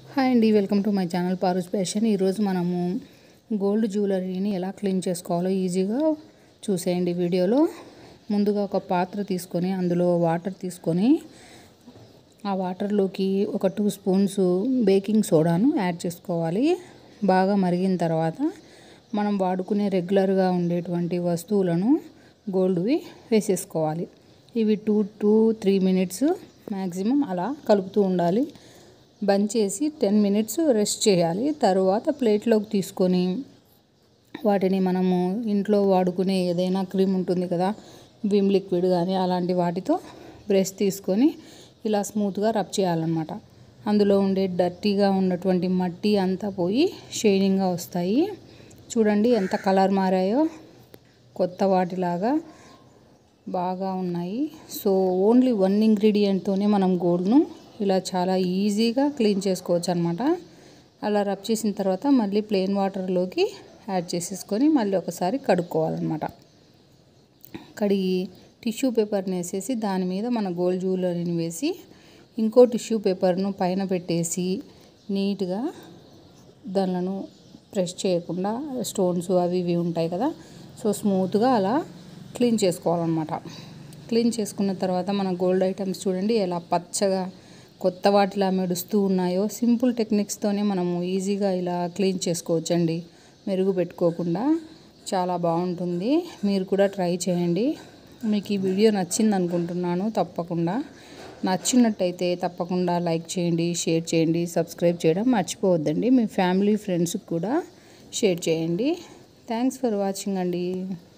hi అండి welcome to my channel Parus fashion ఈరోజు మనము గోల్డ్ జ్యువెలరీని ఎలా క్లీన్ చేసుకోవాలో ఈజీగా చూసేయండి వీడియోలో ముందుగా ఒక పాత్ర తీసుకొని అందులో వాటర్ తీసుకొని ఆ వాటర్లోకి ఒక టూ స్పూన్స్ బేకింగ్ సోడాను యాడ్ చేసుకోవాలి బాగా మరిగిన తర్వాత మనం వాడుకునే రెగ్యులర్గా ఉండేటువంటి వస్తువులను గోల్డ్వి వేసేసుకోవాలి ఇవి two two three minutes maximum అలా కలుపుతూ ఉండాలి బంద్ చేసి టెన్ మినిట్స్ రెస్ట్ చేయాలి తర్వాత ప్లేట్లోకి తీసుకొని వాటిని మనము ఇంట్లో వాడుకునే ఏదైనా క్రీమ్ ఉంటుంది కదా విమ్ లిక్విడ్ కానీ అలాంటి వాటితో బ్రష్ తీసుకొని ఇలా స్మూత్గా రబ్ చేయాలన్నమాట అందులో ఉండే డర్టీగా ఉన్నటువంటి మట్టి అంతా పోయి షైనింగ్గా వస్తాయి చూడండి ఎంత కలర్ మారాయో కొత్త వాటిలాగా బాగా ఉన్నాయి సో ఓన్లీ వన్ ఇంగ్రీడియంట్తోనే మనం గోల్డ్ను ఇలా చాలా ఈజీగా క్లీన్ చేసుకోవచ్చు అనమాట అలా రబ్ చేసిన తర్వాత మళ్ళీ ప్లెయిన్ వాటర్లోకి యాడ్ చేసేసుకొని మళ్ళీ ఒకసారి కడుక్కోవాలన్నమాట కడిగి టిష్యూ పేపర్ని వేసేసి దాని మీద మన గోల్డ్ జ్యువెలరీని వేసి ఇంకో టిష్యూ పేపర్ను పైన పెట్టేసి నీట్గా దానిలను ప్రెస్ చేయకుండా స్టోన్స్ అవి ఇవి ఉంటాయి కదా సో స్మూత్గా అలా క్లీన్ చేసుకోవాలన్నమాట క్లీన్ చేసుకున్న తర్వాత మన గోల్డ్ ఐటమ్స్ చూడండి ఎలా పచ్చగా కొత్త వాటిలా మెడుస్తూ ఉన్నాయో సింపుల్ టెక్నిక్స్తోనే మనము ఈజీగా ఇలా క్లీన్ చేసుకోవచ్చండి మెరుగు పెట్టుకోకుండా చాలా బాగుంటుంది మీరు కూడా ట్రై చేయండి మీకు ఈ వీడియో నచ్చింది అనుకుంటున్నాను తప్పకుండా నచ్చినట్టయితే తప్పకుండా లైక్ చేయండి షేర్ చేయండి సబ్స్క్రైబ్ చేయడం మర్చిపోవద్దండి మీ ఫ్యామిలీ ఫ్రెండ్స్కి కూడా షేర్ చేయండి థ్యాంక్స్ ఫర్ వాచింగ్ అండి